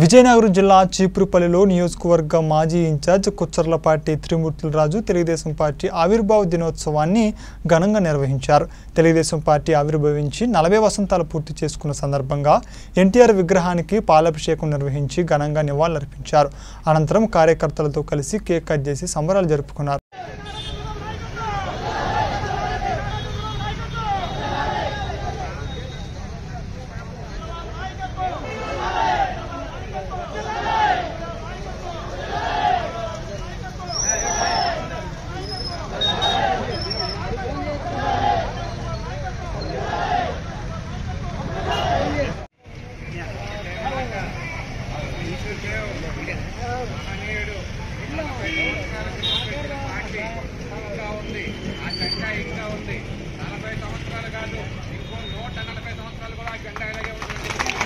విజయనగరం జిల్లా చీపురుపల్లిలో నియోజకవర్గ మాజీ ఇన్ఛార్జ్ కుచ్చర్లపాటి త్రిమూర్తులరాజు తెలుగుదేశం పార్టీ ఆవిర్భావ దినోత్సవాన్ని ఘనంగా నిర్వహించారు తెలుగుదేశం పార్టీ ఆవిర్భవించి నలభై వసంతాలు పూర్తి చేసుకున్న సందర్భంగా ఎన్టీఆర్ విగ్రహానికి పాలాభిషేకం నిర్వహించి ఘనంగా నివాళులర్పించారు అనంతరం కార్యకర్తలతో కలిసి కేక్ కట్ చేసి సంబరాలు జరుపుకున్నారు ఇంకా ఉంది ఆ జెండా ఇంకా ఉంది నలభై సంవత్సరాలు కాదు ఇంకో నూట నలభై సంవత్సరాలు కూడా ఆ జెండా ఇలాగే ఉంటుంది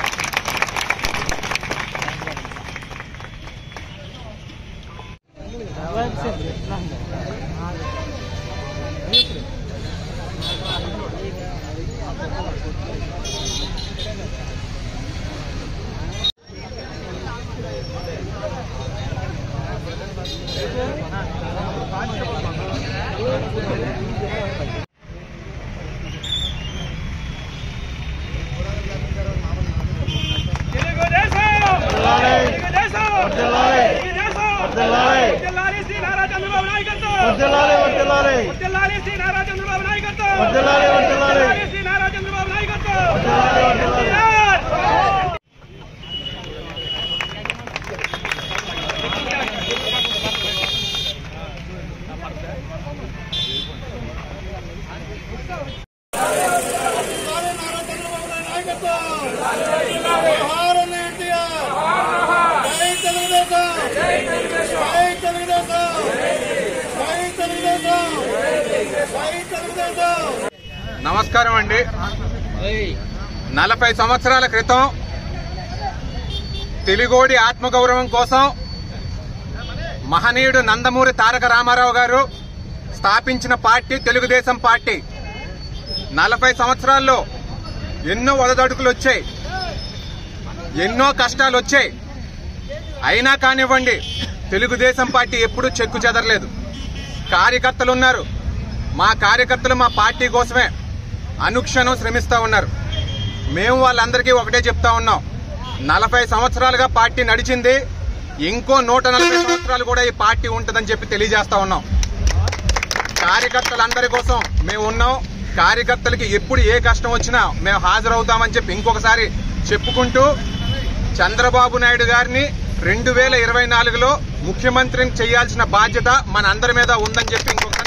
నమస్కారం అండి నలభై సంవత్సరాల క్రితం తెలుగోడి ఆత్మగౌరవం కోసం మహనీయుడు నందమూరి తారక రామారావు గారు స్థాపించిన పార్టీ తెలుగుదేశం పార్టీ నలభై సంవత్సరాల్లో ఎన్నో ఒడదడుకులు వచ్చాయి ఎన్నో కష్టాలు వచ్చాయి అయినా కానివ్వండి తెలుగుదేశం పార్టీ ఎప్పుడూ చెక్కు చెదరలేదు కార్యకర్తలు ఉన్నారు మా కార్యకర్తలు మా పార్టీ కోసమే అనుక్షణం శ్రమిస్తా ఉన్నారు మేము వాళ్ళందరికీ ఒకటే చెప్తా ఉన్నాం నలభై సంవత్సరాలుగా పార్టీ నడిచింది ఇంకో నూట నలభై సంవత్సరాలు కూడా ఈ పార్టీ ఉంటుందని చెప్పి తెలియజేస్తా ఉన్నాం కార్యకర్తలందరి కోసం మేము ఉన్నాం కార్యకర్తలకి ఎప్పుడు ఏ కష్టం వచ్చినా మేము హాజరవుతామని చెప్పి ఇంకొకసారి చెప్పుకుంటూ చంద్రబాబు నాయుడు గారిని రెండు వేల ఇరవై నాలుగులో ముఖ్యమంత్రిని చేయాల్సిన బాధ్యత మన అందరి మీద ఉందని చెప్పి ఇంకొకసారి